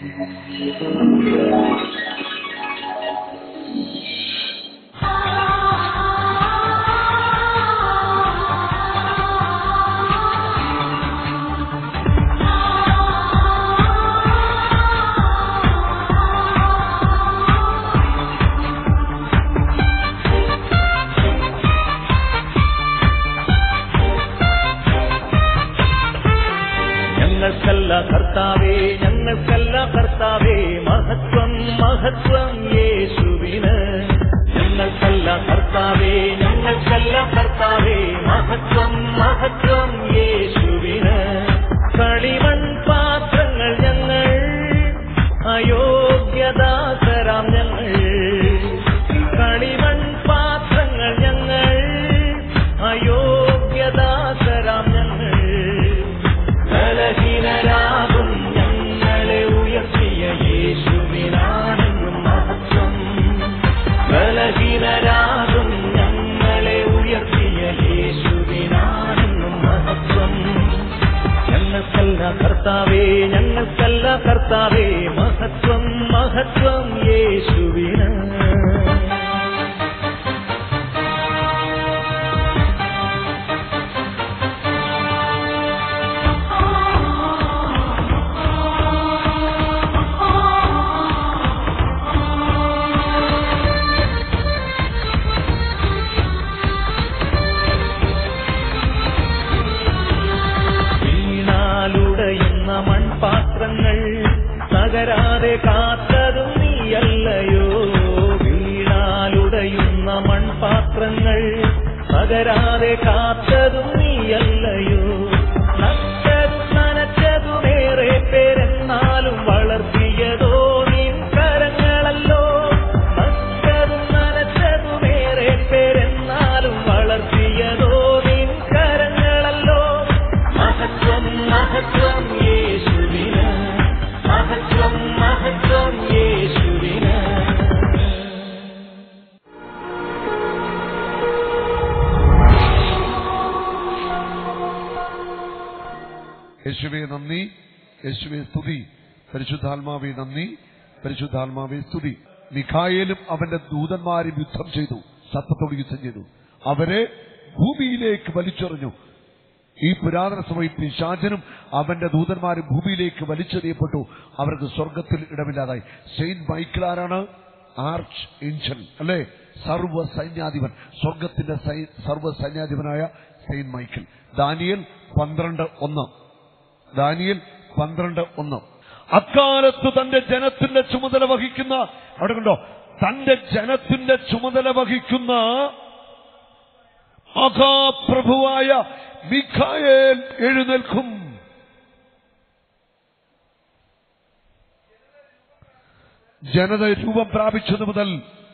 ഞങ്ങൾക്കല്ല കർത്താവേ ഞങ്ങൾക്കല്ല കർത്താവേ മഹത്വം മഹത്വം യേശുവിന് ഞങ്ങൾക്കല്ല കർത്താവേ ഞങ്ങൾക്കല്ല കർത്താവേ മഹത്വം മഹത്വം യേശുവിന് കളിമൺ പാത്രങ്ങൾ ഞങ്ങൾ അയോഗ്യദാസരാം ഞങ്ങൾ കളിമൺ പാത്രങ്ങൾ ഞങ്ങൾ അയോഗ്യദാസരാം ഞങ്ങൾ ബലഹീനരാകും ഞങ്ങളെ ഉയർത്തിയ യേശുവിനാണെന്നും മഹത്വം ബലഹീനരാകും ഞങ്ങളെ ഉയർത്തിയ യേശുവിനാണെന്നും മഹത്വം ഞങ്ങൾക്കല്ല കർത്താവേ ഞങ്ങൾക്കല്ല കർത്താവേ മഹത്വം മഹത്വം യേശുവിന് വീണാലുടയുന്ന മൺപാത്രങ്ങൾ തകരാതെ കാത്തതും നീയല്ലയോ വീണാലുടയുന്ന മൺപാത്രങ്ങൾ തകരാതെ കാത്തതും നീയല്ലയോ നട്ടതും നനച്ചതുമേറെ പേരെന്നാലും വളർത്തിയതോ നിൻ കരങ്ങളല്ലോ നട്ടതും നനച്ചതുമേറെ പേരെന്നാലും വളർത്തിയതോ നിൻ കരങ്ങളല്ലോ മഹത്വം മഹത്വം യേശുവിന് മഹത്വം മഹത്വം യേശുവിന് യേശുവെ നന്ദി യേശുവെ സ്തുതി പരിശുദ്ധാത്മാവെ നന്ദി പരിശുദ്ധാത്മാവെ സ്തുതി മിഖായേലും അവന്റെ ദൂതന്മാരും യുദ്ധം ചെയ്തു സത്തത്തോട് യുദ്ധം ചെയ്തു അവരെ ഭൂമിയിലേക്ക് വലിച്ചെറിഞ്ഞു ഈ പുരാതന സമയം പിശാചനും അവന്റെ ദൂതന്മാരും ഭൂമിയിലേക്ക് വലിച്ചെറിയപ്പെട്ടു അവർക്ക് സ്വർഗത്തിൽ ഇടമില്ലാതായി സെയിന്റ് മൈക്കിൾ ആരാണ് ആർച്ച് ഏഞ്ചൽ അല്ലെ സർവ സൈന്യാധിപൻ സ്വർഗത്തിന്റെ സൈ- സർവ്വ സൈന്യാധിപനായ സെയിന്റ് മൈക്കിൾ ദാനിയൽ പന്ത്രണ്ട് ഒന്ന് ദാനിയൽ പന്ത്രണ്ട് ഒന്ന് അക്കാലത്ത് തന്റെ ജനത്തിന്റെ ചുമതല വഹിക്കുന്ന അവിടെ കണ്ടോ തന്റെ ജനത്തിന്റെ ചുമതല വഹിക്കുന്ന മഹാപ്രഭുവായ മിഖായേൽ എഴുന്നേൽക്കും ജനത രൂപം പ്രാപിച്ചത് മുതൽ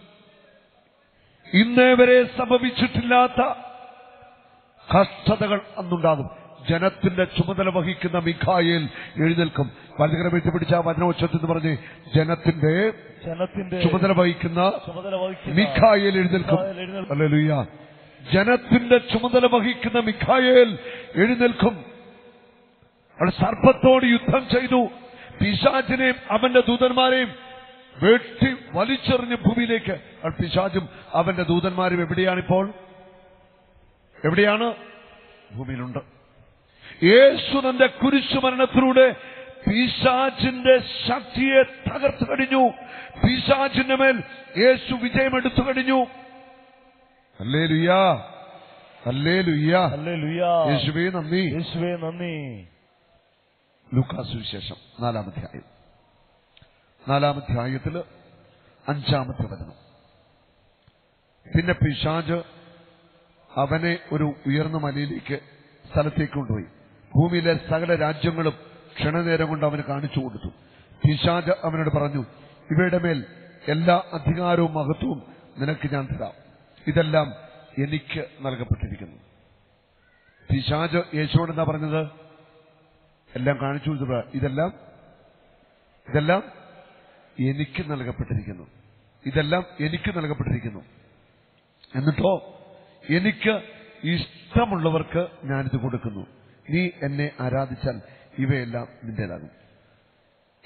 ഇന്നേ വരെ സംഭവിച്ചിട്ടില്ലാത്ത കഷ്ടതകൾ അന്നുണ്ടാകും ജനത്തിന്റെ ചുമതല വഹിക്കുന്ന മിഖായേൽ എഴുന്നേൽക്കും വലുകരം എത്തിപ്പിടിച്ച വചനോച്ചത്തിൽ എന്ന് പറഞ്ഞ് ജനത്തിന്റെ ജനത്തിന്റെ ചുമതല വഹിക്കുന്ന ചുമതല വഹിക്കുന്ന മിഖായേൽ എഴുന്നേൽക്കും മിഖായേൽ എഴുന്നേൽക്കും. ഹല്ലേലൂയ ജനത്തിന്റെ ചുമതല വഹിക്കുന്ന മിഖായേൽ എഴുന്നേൽക്കും അവൾ സർപ്പത്തോട് യുദ്ധം ചെയ്തു പിശാചിനെയും അവന്റെ ദൂതന്മാരെയും വെട്ടി വലിച്ചെറിഞ്ഞ് ഭൂമിയിലേക്ക് അവൾ പിശാചും അവന്റെ ദൂതന്മാരും എവിടെയാണിപ്പോൾ എവിടെയാണ് ഭൂമിയിലുണ്ട് യേശു തന്റെ കുരിശുമരണത്തിലൂടെ പിശാചിന്റെ ശക്തിയെ തകർത്തു കഴിഞ്ഞു പിശാചിന്റെ മേൽ യേശു വിജയമെടുത്തു കഴിഞ്ഞു അല്ലേ ലുയ്യാ അല്ലേ ലുയ്യാ ഹല്ലേലൂയ. യേശുവേ നന്ദി യേശുവേ നന്ദി ലൂക്കാസ് വിശേഷം നാലാമധ്യായം നാലാമധ്യായത്തില് അഞ്ചാമത്തെ വചനം പിന്നെ പിശാജ് അവനെ ഒരു ഉയർന്ന മലയിലേക്ക് സ്ഥലത്തേക്ക് കൊണ്ടുപോയി ഭൂമിയിലെ സകല രാജ്യങ്ങളും ക്ഷണനേരം കൊണ്ട് അവന് കാണിച്ചു കൊടുത്തു പിശാജ് അവനോട് പറഞ്ഞു ഇവയുടെ മേൽ എല്ലാ അധികാരവും മഹത്വവും നിനക്ക് ഞാൻ തരാം ഇതെല്ലാം എനിക്ക് നൽകപ്പെട്ടിരിക്കുന്നു പിശാജ് യേശുവോട് എന്താ പറഞ്ഞത് എല്ലാം കാണിച്ചു കൊടുത്തത് ഇതെല്ലാം ഇതെല്ലാം എനിക്ക് നൽകപ്പെട്ടിരിക്കുന്നു ഇതെല്ലാം എനിക്ക് നൽകപ്പെട്ടിരിക്കുന്നു എന്നിട്ടോ എനിക്ക് ഇഷ്ടമുള്ളവർക്ക് ഞാനിത് കൊടുക്കുന്നു നീ എന്നെ ആരാധിച്ചാൽ ഇവയെല്ലാം നിന്റേതാകും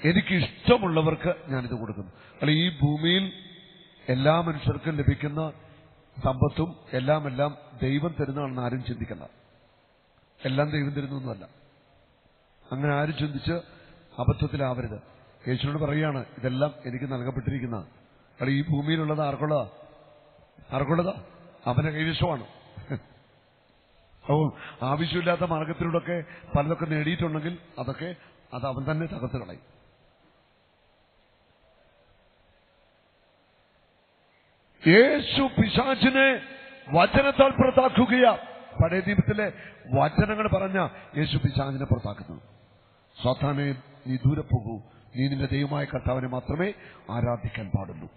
എനിക്ക് ഇഷ്ടമുള്ളവർക്ക് ഞാനിത് കൊടുക്കുന്നു അല്ല ഈ ഭൂമിയിൽ എല്ലാ മനുഷ്യർക്കും ലഭിക്കുന്ന സമ്പത്തും എല്ലാം എല്ലാം ദൈവം തരുന്നതാണെന്ന് ആരും ചിന്തിക്കണ്ട എല്ലാം ദൈവം തരുന്നൊന്നുമല്ല അങ്ങനെ ആരും ചിന്തിച്ച് അബദ്ധത്തിലാവരുത് യേശുവിനോട് പറയാണ് ഇതെല്ലാം എനിക്ക് നൽകപ്പെട്ടിരിക്കുന്ന അല്ല ഈ ഭൂമിയിലുള്ളത് ആർക്കുള്ളതാ ആർക്കുള്ളതാ അവന്റെ കൈവശമാണ് അപ്പോൾ ആവശ്യമില്ലാത്ത മാർഗത്തിലൂടെയൊക്കെ പലതൊക്കെ നേടിയിട്ടുണ്ടെങ്കിൽ അതൊക്കെ അത് അവൻ തന്നെ തകർത്ത് കളയും യേശു പിശാചിനെ വചനത്താൽ പുറത്താക്കുകയാ പഴയ ദീപത്തിലെ വചനങ്ങൾ പറഞ്ഞ യേശു പിശാചിനെ പുറത്താക്കുന്നത് സാത്താനെ നീ ദൂരെ പോകൂ നീ നിന്റെ ദൈവമായ കർത്താവിനെ മാത്രമേ ആരാധിക്കാൻ പാടുള്ളൂ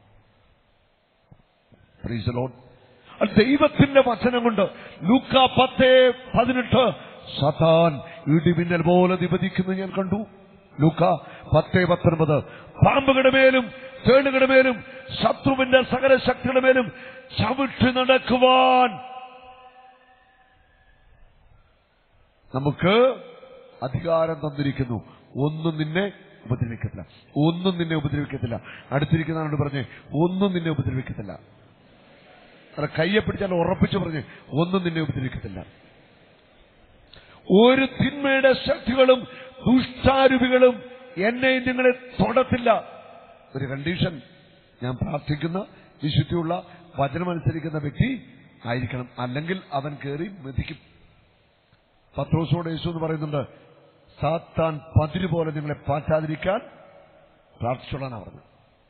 Praise the Lord. അത് ദൈവത്തിന്റെ വചനം കൊണ്ട് ലൂക്ക പത്ത് പതിനെട്ട് സതാൻ ഇടിമിന്നൽ പോലെ നിബദിക്കുന്നത് ഞാൻ കണ്ടു ലൂക്ക പത്ത് പത്തൊൻപത് പാമ്പുകളുടെ മേലും തേളുകളുടെ മേലും ശത്രുവിന്റെ സകല ശക്തിയുടെ മേലും ചവിട്ടി നടക്കുവാൻ നമുക്ക് അധികാരം തന്നിരിക്കുന്നു ഒന്നും നിന്നെ ഉപദ്രവിക്കത്തില്ല ഒന്നും നിന്നെ ഉപദ്രവിക്കത്തില്ല അടുത്തിരിക്കുന്നവരോട് പറഞ്ഞ് ഒന്നും നിന്നെ ഉപദ്രവിക്കത്തില്ല അല്ല കയ്യെ പിടിച്ചാൽ ഉറപ്പിച്ചു പറഞ്ഞ് ഒന്നും നിന്നെ ഉപദ്രവിക്കത്തില്ല ഒരു തിന്മയുടെ ശക്തികളും ദുഷ്ടാരൂപികളും എന്നെയും നിങ്ങളെ തൊടത്തില്ല ഒരു കണ്ടീഷൻ ഞാൻ പ്രാർത്ഥിക്കുന്ന വിശുദ്ധിയുള്ള വചനമനുസരിക്കുന്ന വ്യക്തി ആയിരിക്കണം അല്ലെങ്കിൽ അവൻ കയറി മെതിക്കും പത്രോസോട് യേശു എന്ന് പറയുന്നുണ്ട് സാത്താൻ പതിര് പോലെ നിങ്ങളെ പാറ്റാതിരിക്കാൻ പ്രാർത്ഥിച്ചോളാനാ പറഞ്ഞത്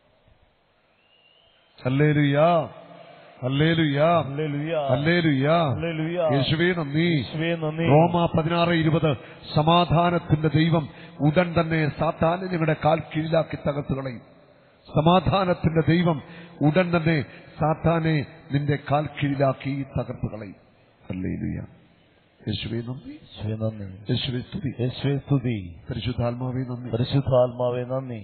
അല്ലേലുയാ അല്ലേലുയാ ഹല്ലേലൂയ. അല്ലേലുയാ ഹല്ലേലൂയ. യേശുവേ നന്ദി യേശുവേ നന്ദി റോമ പതിനാറ് ഇരുപത് സമാധാനത്തിന്റെ ദൈവം ഉടൻ തന്നെ സാത്താനെ നിങ്ങളുടെ കാൽ കീഴിലാക്കി തകർത്ത് കളയും സമാധാനത്തിന്റെ ദൈവം ഉടൻ തന്നെ സാത്താനെ നിന്റെ കാൽ കീഴിലാക്കി തകർത്ത് കളയും അല്ലേലുയ യേശുവേ നന്ദി യേശുവേ നന്ദി യേശുവേ സ്തുതി യേശുവേ സ്തുതി പരിശുദ്ധാത്മാവേ നന്ദി പരിശുദ്ധാത്മാവേ നന്ദി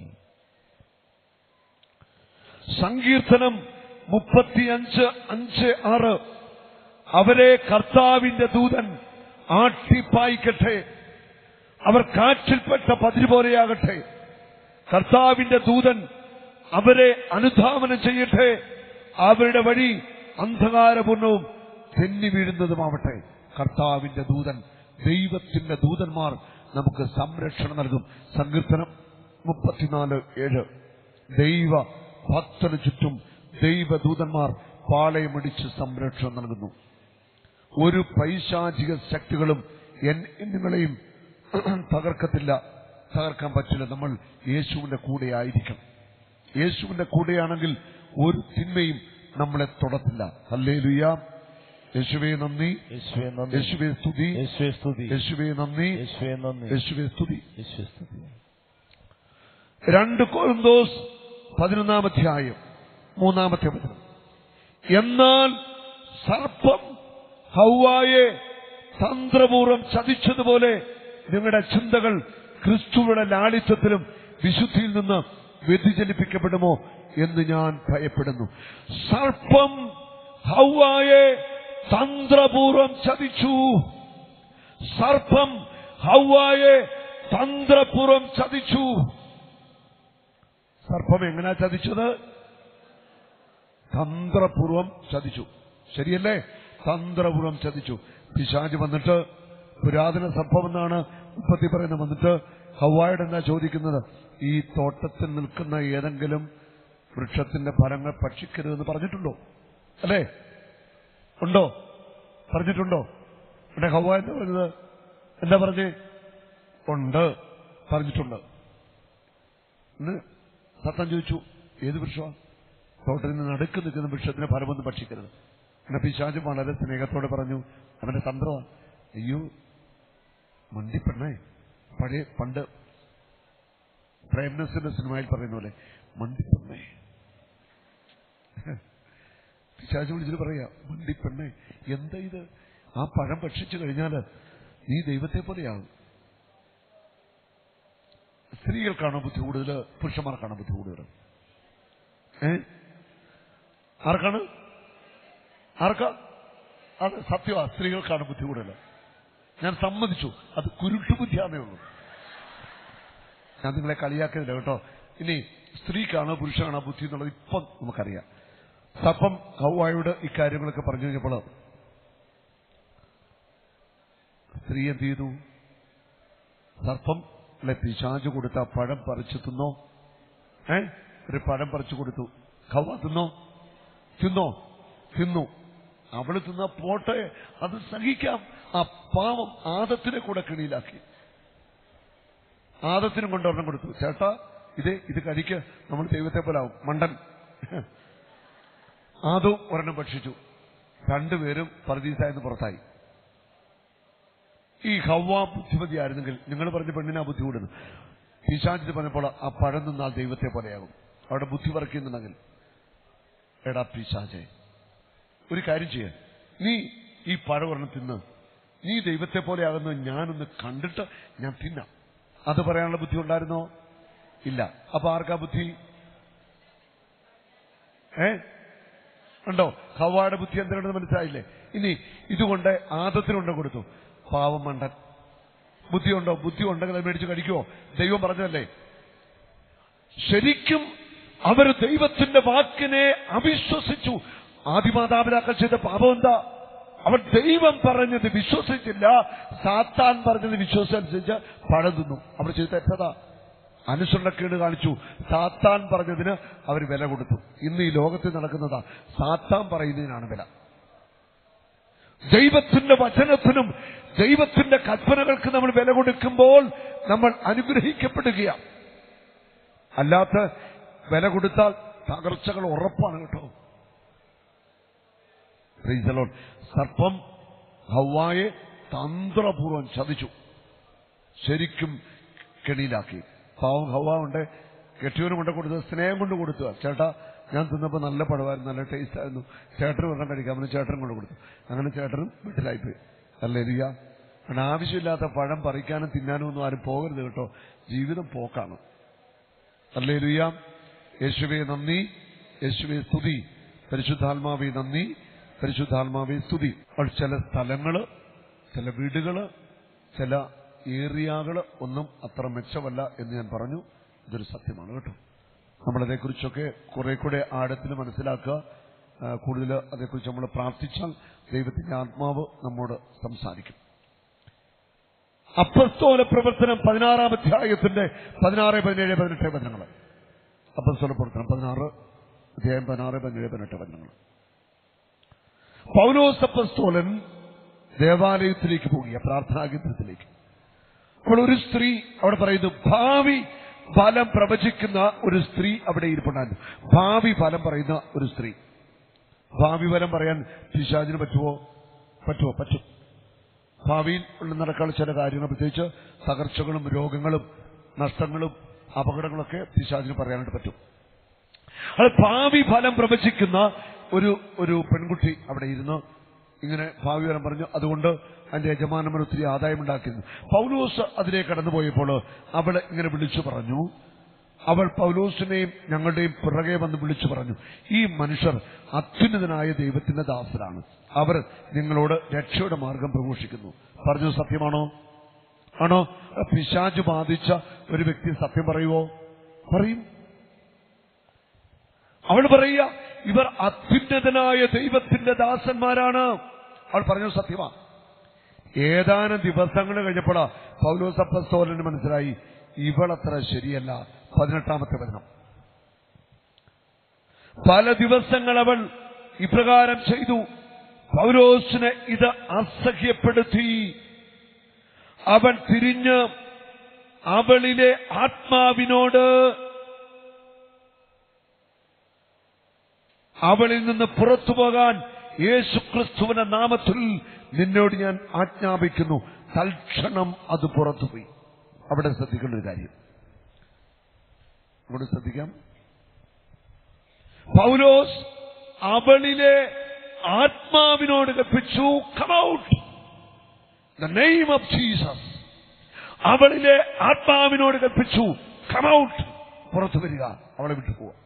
സങ്കീർത്തനം മുപ്പത്തിയഞ്ച് അഞ്ച് ആറ് അവരെ കർത്താവിന്റെ ദൂതൻ ആട്ടിപ്പായിക്കട്ടെ അവർ കാറ്റിൽപ്പെട്ട പതിര് പോലെയാകട്ടെ കർത്താവിന്റെ ദൂതൻ അവരെ അനുധാവനം ചെയ്യട്ടെ അവരുടെ വഴി അന്ധകാരപൂർണവും തെന്നി വീഴുന്നതുമാവട്ടെ കർത്താവിന്റെ ദൂതൻ ദൈവത്തിന്റെ ദൂതന്മാർ നമുക്ക് സംരക്ഷണം നൽകും സങ്കീർത്തനം മുപ്പത്തിനാല് ഏഴ് ദൈവ ഭക്തന് ചുറ്റും ദൈവദൂതന്മാർ പാളയമടിച്ച് സംരക്ഷണം നൽകുന്നു ഒരു പൈശാചിക ശക്തികളും എൻ- നിങ്ങളെയും തകർക്കത്തില്ല തകർക്കാൻ പറ്റില്ല നമ്മൾ യേശുവിന്റെ കൂടെ ആയിരിക്കണം യേശുവിന്റെ കൂടെയാണെങ്കിൽ ഒരു തിന്മയും നമ്മളെ തൊടത്തില്ല അല്ലേ ലുയ യേശുവേ നന്ദി യേശുവേ നന്ദി യേശുവേ സ്തുതി യേശുവേ സ്തുതി യേശുവേ നന്ദി യേശുവേ നന്ദി യേശുവേ സ്തുതി യേശുവേ സ്തുതി രണ്ട് കോരിന്തോസ് പതിനൊന്നാമധ്യായം മൂന്നാമത്തെ വചനം എന്നാൽ സർപ്പം ഹൗവായെ തന്ത്രപൂർവ്വം ചതിച്ചതുപോലെ നിങ്ങളുടെ ചിന്തകൾ ക്രിസ്തുവിടെ ലാളിത്യത്തിലും വിശുദ്ധിയിൽ നിന്ന് വ്യതിചലിപ്പിക്കപ്പെടുമോ എന്ന് ഞാൻ ഭയപ്പെടുന്നു സർപ്പം ഹൗവായെ തന്ത്രപൂർവ്വം ചതിച്ചു സർപ്പം ഹൗവായെ തന്ത്രപൂർവ്വം ചതിച്ചു സർപ്പം എങ്ങനെയാ ചതിച്ചത് തന്ത്രപൂർവം ചതിച്ചു ശരിയല്ലേ തന്ത്രപൂർവം ചതിച്ചു പിശാജ് വന്നിട്ട് പുരാതന സർപ്പം എന്നാണ് ഉപ്പത്തി പറയുന്നത് വന്നിട്ട് ഹവായോട് എന്താ ചോദിക്കുന്നത് ഈ തോട്ടത്തിൽ നിൽക്കുന്ന ഏതെങ്കിലും വൃക്ഷത്തിന്റെ ഫലങ്ങൾ ഭക്ഷിക്കരുതെന്ന് പറഞ്ഞിട്ടുണ്ടോ അല്ലേ ഉണ്ടോ പറഞ്ഞിട്ടുണ്ടോ ഇവിടെ ഹവ എന്താ പറഞ്ഞത് എന്താ പറഞ്ഞേ ഉണ്ട് പറഞ്ഞിട്ടുണ്ട് ഇന്ന് സത്തം ചോദിച്ചു ഏത് വൃക്ഷമാണ് തോട്ടത്തിന് നടുക്ക് നിൽക്കുന്ന വൃക്ഷത്തിന് ഫലമൊന്നും ഭക്ഷിക്കരുത് എന്നെ പിശാച് വളരെ സ്നേഹത്തോടെ പറഞ്ഞു അവന്റെ തന്ത്രമാണ് അയ്യോ മണ്ടിപ്പെണ്ണേ പഴയ പണ്ട് പ്രേംനസിന്റെ സിനിമയിൽ പറയുന്ന പോലെ മണ്ടിപ്പെണ്ണേ പിശാച് വിളിച്ചിട്ട് പറയാ മണ്ടിപ്പെണ്ണേ എന്താ ഇത് ആ പഴം ഭക്ഷിച്ചു കഴിഞ്ഞാൽ നീ ദൈവത്തെ പോലെയാകും സ്ത്രീകൾക്കാണോ ബുദ്ധി കൂടുതൽ പുരുഷന്മാർക്കാണോ ബുദ്ധി കൂടുതൽ ഏ ആർക്കാണ് ആർക്കാ അത് സത്യമാ സ്ത്രീകൾക്കാണ് ബുദ്ധി കൂടുതൽ ഞാൻ സമ്മതിച്ചു അത് കുരുട്ടുബുദ്ധിയാന്നേ ഉള്ളൂ ഞാൻ നിങ്ങളെ കളിയാക്കുന്നില്ല കേട്ടോ ഇനി സ്ത്രീക്കാണോ പുരുഷനാണോ ബുദ്ധി എന്നുള്ളത് ഇപ്പം നമുക്കറിയാം സർപ്പം ഹൗവായോട് ഇക്കാര്യങ്ങളൊക്കെ പറഞ്ഞു കഴിഞ്ഞപ്പോൾ സ്ത്രീ എന്ത് ചെയ്തു സർപ്പം അല്ലെ പിശാച് കൊടുത്ത പഴം പറിച്ചു തിന്നോ ഏ ഒരു പഴം പറിച്ചു കൊടുത്തു ഹൗവ തിന്നോ തിന്നോ തിന്നു അവള് തിന്ന പോട്ടെ അത് സഹിക്കാം ആ പാവം ആദത്തിനെ കൂടെ കിണിയിലാക്കി ആദത്തിനും കൊണ്ടൊരെണ്ണം കൊടുത്തു ചേട്ടാ ഇത് ഇത് കഴിക്ക് നമ്മൾ ദൈവത്തെ പോലാവും മണ്ടൻ ആദവും ഒരെണ്ണം ഭക്ഷിച്ചു രണ്ടുപേരും പർദീസായെന്ന് പുറത്തായി ഈ ഹവ്വ ബുദ്ധിമതിയായിരുന്നെങ്കിൽ നിങ്ങൾ പറഞ്ഞ പെണ്ണിനാ ബുദ്ധി കൂടുന്നു പിശാചിന് പറഞ്ഞപ്പോൾ ആ പഴം നിന്നാൽ ദൈവത്തെ പോലെയാകും അവിടെ ബുദ്ധി വറക്കുന്നുണ്ടെങ്കിൽ എടാ പിശാചെ ഒരു കാര്യം ചെയ്യാൻ നീ ഈ പഴവർണ്ണം തിന്ന് നീ ദൈവത്തെ പോലെയാകുന്നു ഞാനൊന്ന് കണ്ടിട്ട് ഞാൻ തിന്നാം അത് പറയാനുള്ള ബുദ്ധി ഉണ്ടായിരുന്നോ ഇല്ല അപ്പൊ ആർക്കാ ബുദ്ധി ഏ ഉണ്ടോ ഹവായുടെ ബുദ്ധി എന്തിനാണെന്ന് മനസ്സിലായില്ലേ ഇനി ഇതുകൊണ്ട് ആദത്തിനുണ്ട് കൊടുത്തു പാവം മണ്ടൻ ബുദ്ധിയുണ്ടോ ബുദ്ധി ഉണ്ടെങ്കിൽ അത് മേടിച്ച് കഴിക്കുമോ ദൈവം പറഞ്ഞതല്ലേ ശരിക്കും അവർ ദൈവത്തിന്റെ വാക്കിനെ അവിശ്വസിച്ചു ആദിമാതാപിതാക്കൾ ചെയ്ത പാപം എന്താ അവർ ദൈവം പറഞ്ഞത് വിശ്വസിച്ചില്ല സാത്താൻ പറഞ്ഞത് വിശ്വസിച്ചനുസരിച്ച് പഴം തിന്നു അവർ ചെയ്ത തെറ്റതാ അനുസരണക്കേട് കാണിച്ചു സാത്താൻ പറഞ്ഞതിന് അവർ വില കൊടുത്തു ഇന്ന് ഈ ലോകത്തിൽ നടക്കുന്നതാ സാത്താൻ പറയുന്നതിനാണ് വില ദൈവത്തിന്റെ വചനത്തിനും ദൈവത്തിന്റെ കൽപ്പനകൾക്ക് നമ്മൾ വില കൊടുക്കുമ്പോൾ നമ്മൾ അനുഗ്രഹിക്കപ്പെടുകയാണ് അല്ലാത്ത വില കൊടുത്താൽ തകർച്ചകൾ ഉറപ്പാണ് കേട്ടോ Praise the Lord. സർപ്പം ഹവായെ തന്ത്രപൂർവ്വം ചതിച്ചു ശരിക്കും കെണിയിലാക്കി പാവം ഹവ ഉണ്ട് കെട്ടിയവനും കൊണ്ട് കൊടുത്തത് സ്നേഹം കൊണ്ട് കൊടുത്തു ചേട്ടാ ഞാൻ തിന്നപ്പോൾ നല്ല പഴമായിരുന്നു നല്ല ടേസ്റ്റ് ആയിരുന്നു ചേട്ടന് വെള്ളം കഴിക്കാമെന്ന് ചേട്ടനും കൊണ്ട് കൊടുത്തു അങ്ങനെ ചേട്ടനും വീട്ടിലായിപ്പോയി അല്ലേ എലിയ അങ്ങനെ ആവശ്യമില്ലാത്ത പഴം പറിക്കാനും തിന്നാനും ഒന്നും ആരും പോകരുത് കേട്ടോ ജീവിതം പോക്കാണ് അല്ലേ ലുയ യേശുവെ നന്ദി യേശുവെ സ്തുതി പരിശുദ്ധാത്മാവെ നന്ദി പരിശുദ്ധാത്മാവെ സ്തുതി അപ്പോൾ ചില സ്ഥലങ്ങള് ചില വീടുകള് ചില ഏരിയകള് ഒന്നും അത്ര മെച്ചമല്ല എന്ന് ഞാൻ പറഞ്ഞു ഇതൊരു സത്യമാണ് കേട്ടോ നമ്മളതേക്കുറിച്ചൊക്കെ കുറെ കൂടെ ആഴത്തിൽ മനസ്സിലാക്കുക ആ, കൂടുതൽ അതേക്കുറിച്ച് നമ്മൾ പ്രാർത്ഥിച്ചാൽ ദൈവത്തിന്റെ ആത്മാവ് നമ്മോട് സംസാരിക്കും അപ്പസ്തോല പ്രവർത്തനം പതിനാറാം അധ്യായത്തിന്റെ പതിനാറ് പതിനേഴ് പതിനെട്ട് വചനങ്ങൾ അപ്പസ്തോല പ്രവർത്തനം പതിനാറ് അധ്യായം പതിനാറ് പതിനേഴ് പതിനെട്ട് വചനങ്ങൾ പൗലോസ് അപ്പസ്തോലൻ ദേവാലയത്തിലേക്ക് പോകുക പ്രാർത്ഥനാകേന്ദ്രത്തിലേക്ക് അപ്പോൾ ഒരു സ്ത്രീ അവിടെ പറയുന്നു ഭാവി ഫലം പ്രവചിക്കുന്ന ഒരു സ്ത്രീ അവിടെ ഇരിപ്പുണ്ടായിരുന്നു ഭാവി ഫലം പറയുന്ന ഒരു സ്ത്രീ ഭാവി ഫലം പറയാൻ പിശാചിന് പറ്റുമോ പറ്റുമോ പറ്റും ഭാവിയിൽ ഉള്ള നടക്കാനുള്ള ചില കാര്യങ്ങൾ പ്രത്യേകിച്ച് തകർച്ചകളും രോഗങ്ങളും നഷ്ടങ്ങളും അപകടങ്ങളൊക്കെ പിശാചിന് പറയാനായിട്ട് പറ്റും അത് ഭാവി ഫലം പ്രവചിക്കുന്ന ഒരു ഒരു പെൺകുട്ടി അവിടെ ഇരുന്ന് ഇങ്ങനെ ഭാവി ഫലം പറഞ്ഞു അതുകൊണ്ട് അതിന്റെ യജമാനമൻ ഒത്തിരി ആദായം ഉണ്ടാക്കിയിരുന്നു പൗലോസ് അതിലെ കടന്നുപോയപ്പോൾ അവൾ ഇങ്ങനെ വിളിച്ചു പറഞ്ഞു അവൾ പൗലോസിനെയും ഞങ്ങളുടെയും പിറകെ വന്ന് വിളിച്ചു പറഞ്ഞു ഈ മനുഷ്യർ അത്യുന്നതനായ ദൈവത്തിന്റെ ദാസരാണ് അവർ നിങ്ങളോട് രക്ഷയുടെ മാർഗം പ്രഘോഷിക്കുന്നു പറഞ്ഞത് സത്യമാണോ ആണോ പിശാജ് ബാധിച്ച ഒരു വ്യക്തി സത്യം പറയുവോ പറയും അവൾ പറയുക ഇവർ അത്യുന്നതനായ ദൈവത്തിന്റെ ദാസന്മാരാണ് അവൾ പറഞ്ഞത് സത്യമാ ഏതാനും ദിവസങ്ങൾ കഴിഞ്ഞപ്പോഴാ പൗലോസ് അപ്പസ്തോലന് മനസ്സിലായി ഇവളത്ര ശരിയല്ല പതിനെട്ടാമത്തെ വചനം പല ദിവസങ്ങൾ അവൾ ഇപ്രകാരം ചെയ്തു പൗലോസിനെ ഇത് അസഹ്യപ്പെടുത്തി അവൻ തിരിഞ്ഞ് അവളിലെ ആത്മാവിനോട് അവളിൽ നിന്ന് പുറത്തു പോകാൻ യേശുക്രിസ്തുവിന്റെ നാമത്തിൽ നിന്നോട് ഞാൻ ആജ്ഞാപിക്കുന്നു തൽക്ഷണം അത് പുറത്തുപോയി അവിടെ ശ്രദ്ധിക്കേണ്ട ഒരു കാര്യം അവിടെ ശ്രദ്ധിക്കാം പൗലോസ് അവളിലെ ആത്മാവിനോട് കൽപ്പിച്ചു come out the name of Jesus അവളിലെ ആത്മാവിനോട് കൽപ്പിച്ചു കമൌട്ട് പുറത്തു വരിക അവളെ വിട്ടു പോവുക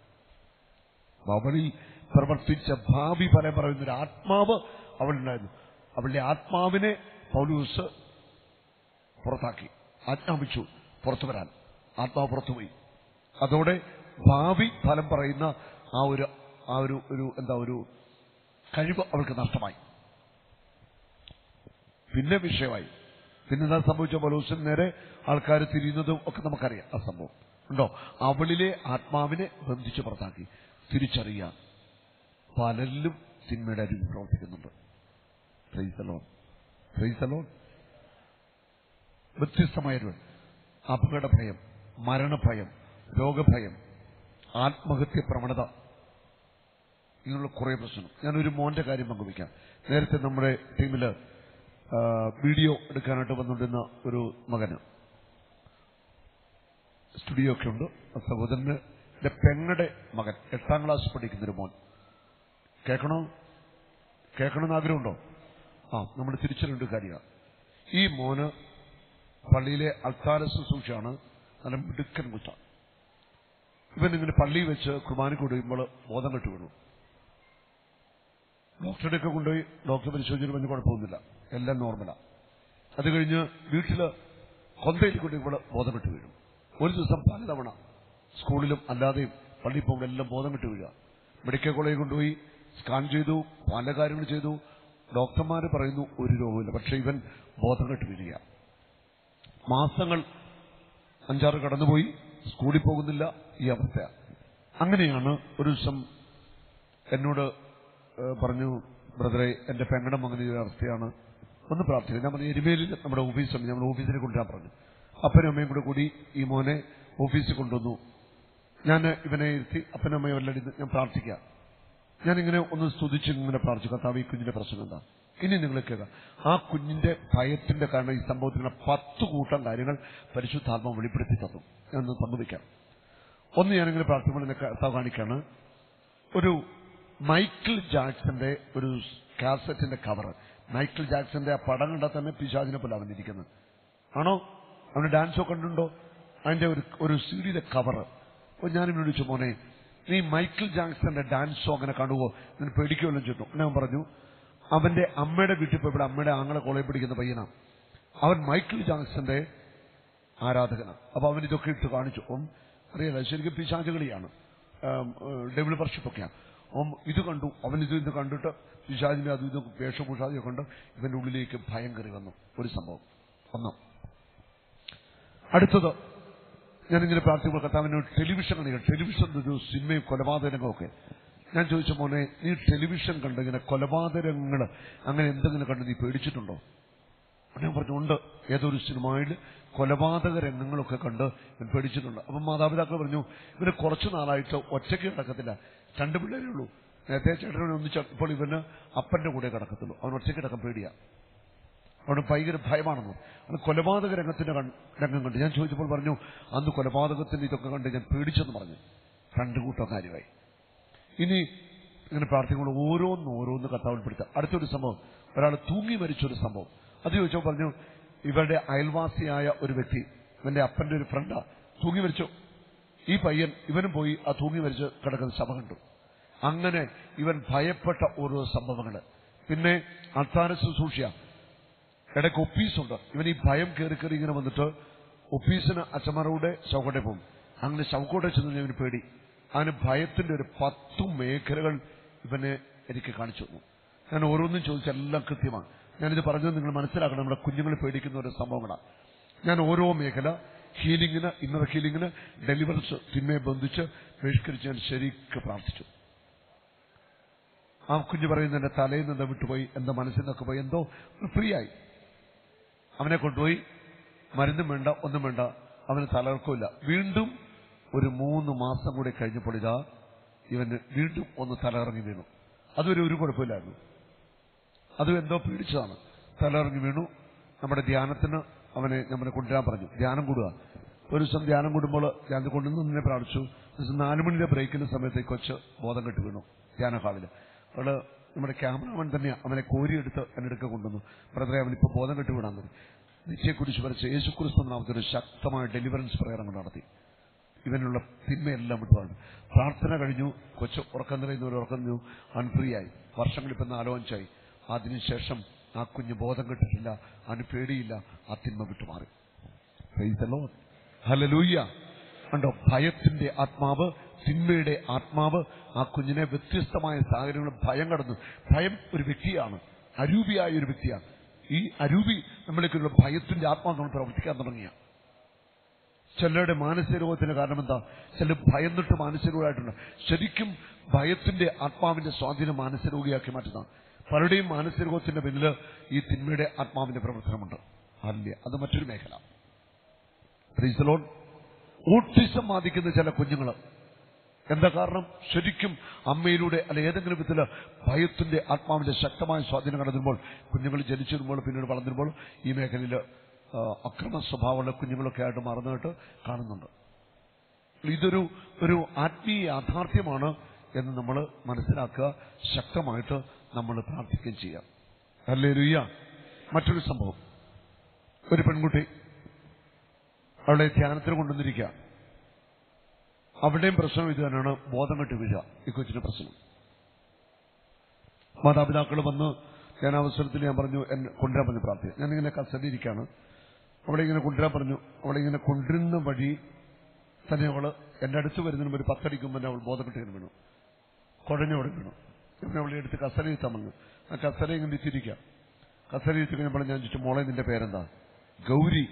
അവളിൽ പ്രവർത്തിച്ച ഭാവി ഫലം പറയുന്ന ഒരു ആത്മാവ് അവളുണ്ടായിരുന്നു അവളുടെ ആത്മാവിനെ പൗലൂസ് പുറത്താക്കി ആജ്ഞാപിച്ചു പുറത്തു വരാൻ ആത്മാവ് പുറത്തുപോയി അതോടെ ഭാവി ഫലം പറയുന്ന ആ ഒരു ആ ഒരു ഒരു എന്താ ഒരു കഴിവ് അവൾക്ക് നഷ്ടമായി പിന്നെ വിഷയമായി പിന്നെ എന്താ സംഭവിച്ച പൗലോസിന് നേരെ ആൾക്കാർ തിരിയുന്നതും ഒക്കെ നമുക്കറിയാം ആ സംഭവം ഉണ്ടോ അവളിലെ ആത്മാവിനെ ബന്ധിച്ച് പുറത്താക്കി തിരിച്ചറിയാൻ പലരിലും തിന്മയുടെ അരിവ് പ്രവർത്തിക്കുന്നുണ്ട് ഫ്രൈസലോൺ ഫ്രൈസലോൺ വ്യത്യസ്തമായൊരു അപകട ഭയം മരണഭയം രോഗഭയം ആത്മഹത്യ പ്രവണത ഇങ്ങനെയുള്ള കുറേ പ്രശ്നം ഞാനൊരു മോന്റെ കാര്യം പങ്കുവയ്ക്കാം നേരത്തെ നമ്മുടെ ടീമില് ആ, വീഡിയോ എടുക്കാനായിട്ട് വന്നുകൊണ്ടിരുന്ന ഒരു മകന് സ്റ്റുഡിയോ ഒക്കെ ഉണ്ട് ആ സഹോദരന് എന്റെ പെങ്ങടെ മകൻ എട്ടാം ക്ലാസ് പഠിക്കുന്ന ഒരു മോൻ കേൾക്കണോ കേൾക്കണമെന്ന് ആഗ്രഹമുണ്ടോ ആ നമ്മൾ തിരിച്ചറിയേണ്ട കാര്യമാണ് ഈ മോന് പള്ളിയിലെ അൾത്താര ശുശ്രൂഷയാണ് നല്ല മിടുക്കൻ കുറ്റ ഇവൻ ഇങ്ങനെ പള്ളിയിൽ വെച്ച് കുർബാനയ്ക്ക് കൊണ്ടുപോകുമ്പോൾ ബോധം കെട്ടു വീണു ഡോക്ടറുടെ ഒക്കെ കൊണ്ടുപോയി ഡോക്ടർ പരിശോധിച്ചിട്ട് വലിയ കുഴപ്പമൊന്നുമില്ല എല്ലാം നോർമലാ അത് കഴിഞ്ഞ് വീട്ടില് കൊന്തയിൽ കൊണ്ടുപോയി ബോധം കെട്ടു വീഴും ഒരു ദിവസം പലതവണ സ്കൂളിലും അല്ലാതെയും പള്ളിയിൽ പോകുമ്പോൾ എല്ലാം ബോധം കെട്ടു വീഴുക മെഡിക്കൽ കോളേജിൽ കൊണ്ടുപോയി സ്കാൻ ചെയ്തു പല കാര്യങ്ങൾ ചെയ്തു ഡോക്ടർമാർ പറയുന്നു ഒരു രോഗമില്ല പക്ഷെ ഇവൻ ബോധം കെട്ട് വീഴുക മാസങ്ങൾ അഞ്ചാറ് കടന്നുപോയി സ്കൂളിൽ പോകുന്നില്ല ഈ അവസ്ഥ അങ്ങനെയാണ് ഒരു ദിവസം എന്നോട് ഏഹ്, പറഞ്ഞു ബ്രദറെ എന്റെ പെങ്ങടെ മകന് ഈ അവസ്ഥയാണ് ഒന്ന് പ്രാർത്ഥിക്കുക ഞാൻ പറഞ്ഞു എരുമേലിൽ നമ്മുടെ ഓഫീസുണ്ട് നമ്മുടെ ഓഫീസിനെ കൊണ്ടുവരാൻ പറഞ്ഞു അപ്പനും അമ്മയും കൂടെ കൂടി ഈ മോനെ ഓഫീസിൽ കൊണ്ടുവന്നു ഞാൻ ഇവനെ ഇരുത്തി അപ്പനും അമ്മയും എല്ലാം ഇരുന്ന് ഞാൻ പ്രാർത്ഥിക്കാം ഞാനിങ്ങനെ ഒന്ന് സ്തുതിച്ച് ഇങ്ങനെ പ്രാർത്ഥിച്ചു കർത്താവ് ഈ കുഞ്ഞിന്റെ പ്രശ്നം എന്താ ഇനി നിങ്ങൾ കേൾക്കുക ആ കുഞ്ഞിന്റെ ഭയത്തിന്റെ കാരണം ഈ സംഭവത്തിന് പത്ത് കൂട്ടം കാര്യങ്ങൾ പരിശുദ്ധാത്മാവ് വെളിപ്പെടുത്തി തന്നു ഞാനൊന്ന് പങ്കുവയ്ക്കാം ഒന്ന് ഞാനിങ്ങനെ പ്രാർത്ഥിക്കുമ്പോൾ എന്നെ കർത്താവ് കാണിക്കാണ് ഒരു മൈക്കിൾ ജാക്സന്റെ ഒരു കാസറ്റിന്റെ കവർ മൈക്കിൾ ജാക്സന്റെ ആ പടം കണ്ടാൽ തന്നെ പിശാചിനെ പോലെ അവനിരിക്കുന്നത് ആണോ അവന് ഡാൻസോ കണ്ടുണ്ടോ അതിന്റെ ഒരു ഒരു സീഡിയുടെ കവർ അപ്പൊ ഞാനിവിടെ വിളിച്ചു മോനെ നീ മൈക്കിൾ ജാക്സന്റെ ഡാൻസോ അങ്ങനെ കാണുവോ നിന്നെ പേടിക്കുമല്ലോ ചോദിച്ചു ഞാൻ പറഞ്ഞു അവന്റെ അമ്മയുടെ വീട്ടിൽ പോയപ്പോൾ അമ്മയുടെ ആങ്ങളെ കോളേജ് പഠിക്കുന്ന പയ്യനാ അവൻ മൈക്കിൾ ജാക്സന്റെ ആരാധകനാണ് അപ്പൊ അവൻ ഇതൊക്കെ ഇട്ട് കാണിച്ചു ഓം അറിയാലോ ശരിക്കും പിശാചുകളിയാണ് ഡെവിൾ വർഷിപ്പൊക്കെയാണ് ഓം ഇത് കണ്ടു അവൻ ഇത് ഇത് കണ്ടിട്ട് പിശാചിന്റെ അതും ഇതും വേഷഭൂഷാദിയൊക്കെ കണ്ട് ഇവന്റെ ഉള്ളിലേക്ക് ഭയം കയറി വന്നു ഒരു സംഭവം ഒന്നാം അടുത്തത് ഞാനിങ്ങനെ പ്രാർത്ഥിക്കുമ്പോൾ കർത്താവിന് ടെലിവിഷൻ കാണിക്കണം ടെലിവിഷൻ ഒരു സിനിമയും കൊലപാതകങ്ങളൊക്കെ ഞാൻ ചോദിച്ച മോനെ നീ ടെലിവിഷൻ കണ്ട് ഇങ്ങനെ കൊലപാതകങ്ങൾ അങ്ങനെ എന്തെങ്കിലും കണ്ട് നീ പേടിച്ചിട്ടുണ്ടോ ഞാൻ പറഞ്ഞു ഉണ്ട് ഏതൊരു സിനിമയിൽ കൊലപാതക രംഗങ്ങളൊക്കെ കണ്ട് ഞാൻ പേടിച്ചിട്ടുണ്ട് അപ്പം മാതാപിതാക്കൾ പറഞ്ഞു ഇവന് കുറച്ചു നാളായിട്ട് ഒറ്റയ്ക്ക് കിടക്കത്തില്ല രണ്ട് പിള്ളേരേ ഉള്ളൂ നേരത്തെ ചേട്ടനെ ഒന്നിച്ച ഇപ്പോൾ ഇവന് അപ്പന്റെ കൂടെ കിടക്കത്തുള്ളൂ അവൻ ഒറ്റയ്ക്ക് കിടക്കാൻ പേടിയാ അവന് ഭയങ്കര ഭയമാണെന്ന് അവന് കൊലപാതക രംഗത്തിന്റെ കൺ- രംഗം കണ്ട് ഞാൻ ചോദിച്ചപ്പോൾ പറഞ്ഞു അന്ന് കൊലപാതകത്തിന്റെ ഇതൊക്കെ കണ്ട് ഞാൻ പേടിച്ചെന്ന് പറഞ്ഞു രണ്ടു കൂട്ടം കാര്യമായി ഇനി ഇങ്ങനെ പ്രാർത്ഥിക്കുമ്പോൾ ഓരോന്ന് ഓരോന്ന് കർത്താവിൽപ്പെടുത്തുക അടുത്തൊരു സംഭവം ഒരാൾ തൂങ്ങി മരിച്ചൊരു സംഭവം അത് ചോദിച്ചപ്പോൾ പറഞ്ഞു ഇവരുടെ അയൽവാസിയായ ഒരു വ്യക്തി ഇവന്റെ അപ്പന്റെ ഒരു ഫ്രണ്ടാ തൂങ്ങി മരിച്ചു ഈ പയ്യൻ ഇവനും പോയി ആ തൂങ്ങി മരിച്ച് കിടക്കുന്ന ശവ കണ്ടു അങ്ങനെ ഇവൻ ഭയപ്പെട്ട ഓരോ സംഭവങ്ങള് പിന്നെ അൾത്താര ശുശ്രൂഷ ഇടയ്ക്ക് ഒപ്പീസുണ്ട് ഇവൻ ഈ ഭയം കയറി കയറി ഇങ്ങനെ വന്നിട്ട് ഒപ്പീസിന് അച്ചമറയുടെ ചൗക്കട്ടെ പോകും അങ്ങനെ ചൗക്കോട്ടെ ചെന്ന് ഇവന് പേടി അങ്ങനെ ഭയത്തിന്റെ ഒരു പത്തു മേഖലകൾ ഇവനെ എനിക്ക് കാണിച്ചു തന്നു ഞാൻ ഓരോന്നും ചോദിച്ചെല്ലാം കൃത്യമാണ് ഞാനിത് പറഞ്ഞത് നിങ്ങൾ മനസ്സിലാക്കണം നമ്മുടെ കുഞ്ഞുങ്ങൾ പേടിക്കുന്ന ഒരു സംഭവങ്ങളാണ് ഞാൻ ഓരോ മേഖല ഹീലിംഗിന് ഇന്നർ ഹീലിംഗിന് ഡെലിവറൻസ് തിന്മയെ ബന്ധിച്ച് ബഹിഷ്കരിച്ച് ഞാൻ ശരിക്ക് പ്രാർത്ഥിച്ചു ആ കുഞ്ഞ് പറയുന്നത് എന്റെ തലയിൽ നിന്ന് വിട്ടുപോയി എന്റെ മനസ്സിൽ നിന്നൊക്കെ പോയി എന്തോ ഫ്രീ ആയി അവനെ കൊണ്ടുപോയി മരുന്നും വേണ്ട ഒന്നും വേണ്ട അവന് തലർക്കില്ല വീണ്ടും ഒരു മൂന്ന് മാസം കൂടി കഴിഞ്ഞപ്പോൾ ഇതാ ഇവന് വീണ്ടും ഒന്ന് തലയിറങ്ങി വീണു അതുവരെ ഒരു കുഴപ്പമില്ലായിരുന്നു അത് എന്തോ പേടിച്ചതാണ് തലയിറങ്ങി വീണു നമ്മുടെ ധ്യാനത്തിന് അവനെ നമ്മളെ കൊണ്ടുവരാൻ പറഞ്ഞു ധ്യാനം കൂടുക ഒരു ദിവസം ധ്യാനം കൂടുമ്പോൾ ധ്യാനം കൊണ്ടുവന്ന് നിന്നെ പ്രാർത്ഥിച്ചു ഒരു ദിവസം നാല് മണിയുടെ ബ്രേക്കിന്റെ സമയത്ത് ഈ കൊച്ച് ബോധം കെട്ട് വീണു ധ്യാന ഹാളിൽ അവള് നമ്മുടെ ക്യാമറമാൻ തന്നെയാ അവനെ കോരിയെടുത്ത് എന്റെ അടുക്ക കൊണ്ടുവന്നു ബ്രദറെ അവനിപ്പോ ബോധം കെട്ട് വീണാൻ തുടങ്ങി നിശ്ചയെക്കുറിച്ച് വരച്ച് യേശുക്രിസ്തു നാമത്തിൽ ഒരു ശക്തമായ ഡെലിവറൻസ് പ്രയറങ്ങൾ നടത്തി ഇവനുള്ള തിന്മയെല്ലാം വിട്ടുവാണ് പ്രാർത്ഥന കഴിഞ്ഞു കൊച്ചു ഉറക്കം നിറയുന്ന ഒരു ഉറക്കം നിന്നു അവൻ ഫ്രീ ആയി വർഷങ്ങളിപ്പോ നാലോ അഞ്ചായി അതിനുശേഷം ആ കുഞ്ഞ് ബോധം കെട്ടിട്ടില്ല അവന് പേടിയില്ല ആ തിന്മ വിട്ടുമാറി ഹലലൂയ്യ കണ്ടോ ഭയത്തിന്റെ ആത്മാവ് തിന്മയുടെ ആത്മാവ് ആ കുഞ്ഞിനെ വ്യത്യസ്തമായ സാഹചര്യങ്ങളിൽ ഭയം കടന്നു ഭയം ഒരു വ്യക്തിയാണ് അരൂപിയായ ഒരു വ്യക്തിയാണ് ഈ അരൂപി നമ്മളേക്കുള്ള ഭയത്തിന്റെ ആത്മാവ് നമ്മൾ പ്രവർത്തിക്കാൻ തുടങ്ങിയ ചിലരുടെ മാനസിക രോഗത്തിന് കാരണം എന്താ ചില ഭയന്നിട്ട് മാനസിക രോഗമായിട്ടുണ്ട് ശരിക്കും ഭയത്തിന്റെ ആത്മാവിന്റെ സ്വാധീനം മാനസിക രോഗിയാക്കി മാറ്റുന്നതാണ് പലരുടെയും മാനസിക രോഗത്തിന്റെ പിന്നില് ഈ തിന്മയുടെ ആത്മാവിന്റെ പ്രവർത്തനമുണ്ട് അല്ല അത് മറ്റൊരു മേഖല പ്രീസലോൺ ഓട്ടിസം ബാധിക്കുന്ന ചില കുഞ്ഞുങ്ങൾ എന്താ കാരണം ശരിക്കും അമ്മയിലൂടെ അല്ല ഏതെങ്കിലും വിധത്തില് ഭയത്തിന്റെ ആത്മാവിന്റെ ശക്തമായ സ്വാധീനം കടന്നുമ്പോൾ കുഞ്ഞുങ്ങൾ ജനിച്ചു വരുമ്പോൾ പിന്നീട് വളർന്നുമ്പോൾ ഈ മേഖലയിൽ അക്രമ സ്വഭാവമുള്ള കുഞ്ഞുങ്ങളൊക്കെ ആയിട്ട് മാറുന്നതായിട്ട് കാണുന്നുണ്ട് ഇതൊരു ഒരു ആത്മീയ യാഥാർത്ഥ്യമാണ് എന്ന് നമ്മൾ മനസ്സിലാക്കുക ശക്തമായിട്ട് നമ്മൾ പ്രാർത്ഥിക്കുകയും ചെയ്യാം അല്ലേ ലുയ്യ മറ്റൊരു സംഭവം ഒരു പെൺകുട്ടി അവളെ ധ്യാനത്തിന് കൊണ്ടുവന്നിരിക്കുക അവിടെയും പ്രശ്നം ഇത് തന്നെയാണ് ബോധം കെട്ട് വീഴുക ഈ കൊച്ചിന്റെ പ്രശ്നം മാതാപിതാക്കൾ വന്ന് ഞാൻ അവസരത്തിൽ ഞാൻ പറഞ്ഞു എന്നെ കൊണ്ടുവരാൻ പറഞ്ഞു പ്രാർത്ഥിക്കുക ഞാനിങ്ങനെ കസ്റ്റഡി ഇരിക്കുകയാണ് അവിടെ ഇങ്ങനെ കൊണ്ടുവരാൻ പറഞ്ഞു അവിടെ ഇങ്ങനെ കൊണ്ടുവരുന്ന വഴി തന്നെ അവള് എന്റെ അടുത്ത് വരുന്നതിന് ഒരു പത്തടിക്കുമ്പോൾ തന്നെ അവൾ ബോധം കെട്ടി വീണു കുഴഞ്ഞവിടെ വീണു പിന്നെ അവളെ എടുത്ത് കസര ഇരുത്താൻ പറഞ്ഞു ആ കസര ഇങ്ങനെ ഇത്തിരിക്കാം കസര ഇരുത്തി കഴിഞ്ഞപ്പോൾ ഞാൻ ചോദിച്ചു മോളെ നിന്റെ പേരെന്താ ഗൗരി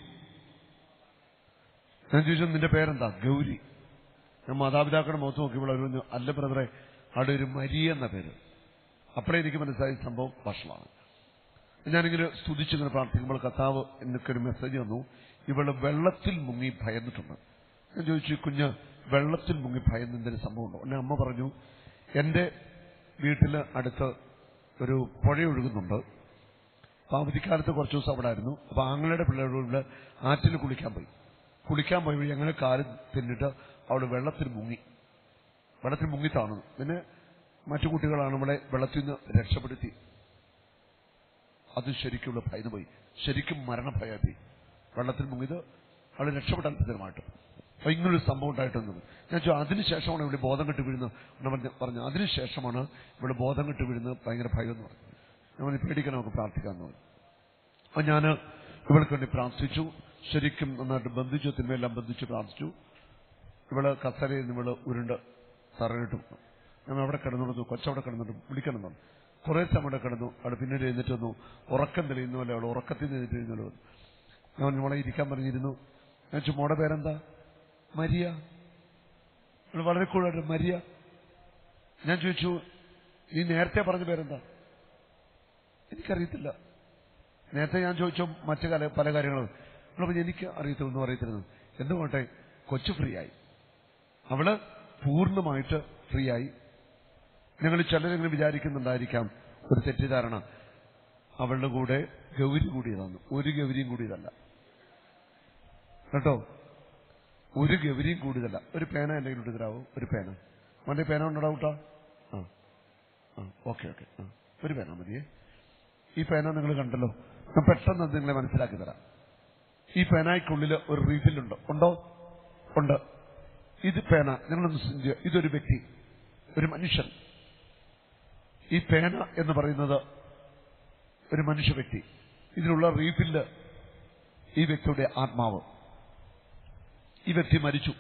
ഞാൻ ചോദിച്ചു നിന്റെ പേരെന്താ ഗൗരി ഞാൻ മാതാപിതാക്കളുടെ മുഖത്ത് നോക്കിയപ്പോൾ അവർ പറഞ്ഞു അല്ല ബ്രദറെ അവിടെ ഒരു മരിയ എന്ന പേര് അപ്പോഴേ എനിക്ക് മനസ്സിലായ സംഭവം ഭക്ഷണമാണ് ഞാനിങ്ങനെ സ്തുതിച്ചിങ്ങനെ പ്രാർത്ഥിക്കുമ്പോൾ കർത്താവ് എനിക്കൊരു മെസ്സേജ് വന്നു ഇവള് വെള്ളത്തിൽ മുങ്ങി ഭയന്നിട്ടുണ്ട് ഞാൻ ചോദിച്ചു കുഞ്ഞ് വെള്ളത്തിൽ മുങ്ങി ഭയന്നതിന് സംഭവമുണ്ടോ എന്നെ അമ്മ പറഞ്ഞു എന്റെ വീട്ടില് അടുത്ത് ഒരു പുഴ ഒഴുകുന്നുണ്ട് അപ്പൊ അവധിക്കാലത്ത് കുറച്ച് ദിവസം അവിടെ ആയിരുന്നു അപ്പൊ ആങ്ങളുടെ പിള്ളേരുടെ ആറ്റിൽ കുളിക്കാൻ പോയി കുളിക്കാൻ പോയി വഴി അങ്ങനെ കാല് തിന്നിട്ട് അവള് വെള്ളത്തിൽ മുങ്ങി വെള്ളത്തിൽ മുങ്ങി താണു പിന്നെ മറ്റു കുട്ടികളാണ് നമ്മളെ വെള്ളത്തിൽ നിന്ന് രക്ഷപ്പെടുത്തി അത് ശരിക്കുള്ള ഭയന്ന് പോയി ശരിക്കും മരണഭയത്തി വെള്ളത്തിൽ മുങ്ങിയത് അവൾ രക്ഷപ്പെട്ട അത്ഭുതമായിട്ട് അപ്പൊ ഇങ്ങനൊരു സംഭവം ഉണ്ടായിട്ടൊന്നും ഞാൻ ചോദിച്ചു അതിനുശേഷമാണ് ഇവിടെ ബോധം കെട്ട് വീഴുന്നത് എന്ന് പറഞ്ഞ് പറഞ്ഞു അതിനുശേഷമാണ് ഇവിടെ ബോധം കെട്ട് വീഴുന്നത് ഭയങ്കര ഭയം എന്ന് പറഞ്ഞു ഞാൻ പറഞ്ഞു പേടിക്കാൻ നമുക്ക് പ്രാർത്ഥിക്കാമെന്ന് പറഞ്ഞു അപ്പൊ ഞാൻ ഇവൾക്ക് വേണ്ടി പ്രാർത്ഥിച്ചു ശരിക്കും നന്നായിട്ട് ബന്ധിച്ചു തിന്മയെല്ലാം ബന്ധിച്ച് പ്രാർത്ഥിച്ചു ഇവള് കസരയിൽ നിന്ന് ഇവള് ഉരുണ്ട് തറയിട്ടു ഞാൻ അവിടെ കിടന്നിരുന്നു കൊച്ചവിടെ കിടന്നിട്ട് വിളിക്കണം പറഞ്ഞു കുറെ സമയം അവിടെ കിടന്നു അവിടെ പിന്നീട് എഴുന്നേറ്റ് വന്നു ഉറക്കം തെളിയുന്ന പോലെ അവൾ ഉറക്കത്തിൽ നിന്ന് എഴുന്നേറ്റ് എഴുന്നേറ്റ് വന്നു ഞാൻ മോളെ ഇരിക്കാൻ പറഞ്ഞിരുന്നു ഞാൻ ചോദിച്ചു മോടെ പേരെന്താ മരിയ അവൾ വളരെ കൂടുതലായിട്ട് മരിയ ഞാൻ ചോദിച്ചു നീ നേരത്തെ പറഞ്ഞ പേരെന്താ എനിക്കറിയത്തില്ല നേരത്തെ ഞാൻ ചോദിച്ചു മറ്റു കല പല കാര്യങ്ങളും അവൾ പറഞ്ഞു എനിക്ക് അറിയത്തില്ല ഒന്നും അറിയത്തില്ലെന്ന് എന്തുകൊണ്ടേ കൊച്ചു ഫ്രീ ആയി അവള് പൂർണ്ണമായിട്ട് ഫ്രീ ആയി ഞങ്ങൾ ചിലരെങ്കിലും വിചാരിക്കുന്നുണ്ടായിരിക്കാം ഒരു തെറ്റിദ്ധാരണ അവളുടെ കൂടെ ഗൗരി കൂടിയതാണ് ഒരു ഗൗരിയും കൂടിയതല്ല കേട്ടോ ഒരു ഗൗരിയും കൂടിയതല്ല ഒരു പേന എന്തെങ്കിലും ഇട്ട് തരാവോ ഒരു പേന മോന്റെ പേന ഉണ്ടോ കൂട്ടാ ആ ആ ഓക്കെ ഓക്കെ ആ ഒരു പേന മതിയേ ഈ പേന നിങ്ങൾ കണ്ടല്ലോ ഞാൻ പെട്ടെന്ന് അത് നിങ്ങളെ മനസ്സിലാക്കി തരാം ഈ പേനായ്ക്കുള്ളിൽ ഒരു റീഫിലുണ്ടോ ഉണ്ടോ ഉണ്ട് ഇത് പേന നിങ്ങളൊന്ന് ചിന്തിക്കുക ഇതൊരു വ്യക്തി ഒരു മനുഷ്യൻ ഈ പേന എന്ന് പറയുന്നത് ഒരു മനുഷ്യ വ്യക്തി ഇതിലുള്ള റീഫില് ഈ വ്യക്തിയുടെ ആത്മാവ് ഈ വ്യക്തി മരിച്ചു